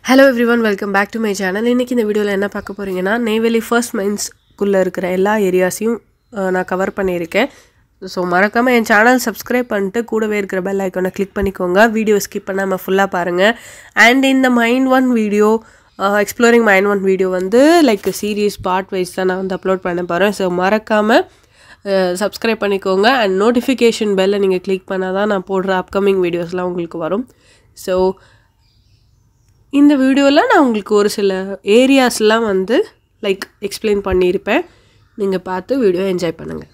hello everyone welcome back to my channel இன்றைக்கி இந்த வீடியோவில் என்ன பார்க்க போகிறீங்கன்னா நெய்வேலி ஃபர்ஸ்ட் மைன்ஸ்குள்ளே இருக்கிற எல்லா ஏரியாஸையும் நான் கவர் பண்ணியிருக்கேன் ஸோ மறக்காமல் என் சேனல் சப்ஸ்கிரைப் பண்ணிட்டு கூடவே இருக்கிற பெல் ஐக்கானை கிளிக் பண்ணிக்கோங்க வீடியோ ஸ்கிப் பண்ணாமல் ஃபுல்லாக பாருங்கள் அண்ட் இந்த mind one video exploring mind one video வந்து லைக் சீரியஸ் பார்ட் வைஸ் தான் நான் வந்து அப்லோட் பண்ண போகிறேன் ஸோ மறக்காமல் சப்ஸ்கிரைப் பண்ணிக்கோங்க அண்ட் நோட்டிஃபிகேஷன் பெல்லை நீங்கள் கிளிக் பண்ணால் தான் நான் போடுற அப்கமிங் வீடியோஸ்லாம் உங்களுக்கு வரும் ஸோ இந்த வீடியோவில் நான் உங்களுக்கு ஒரு சில ஏரியாஸ்லாம் வந்து லைக் எக்ஸ்பிளைன் பண்ணியிருப்பேன் நீங்கள் பார்த்து வீடியோ என்ஜாய் பண்ணுங்கள்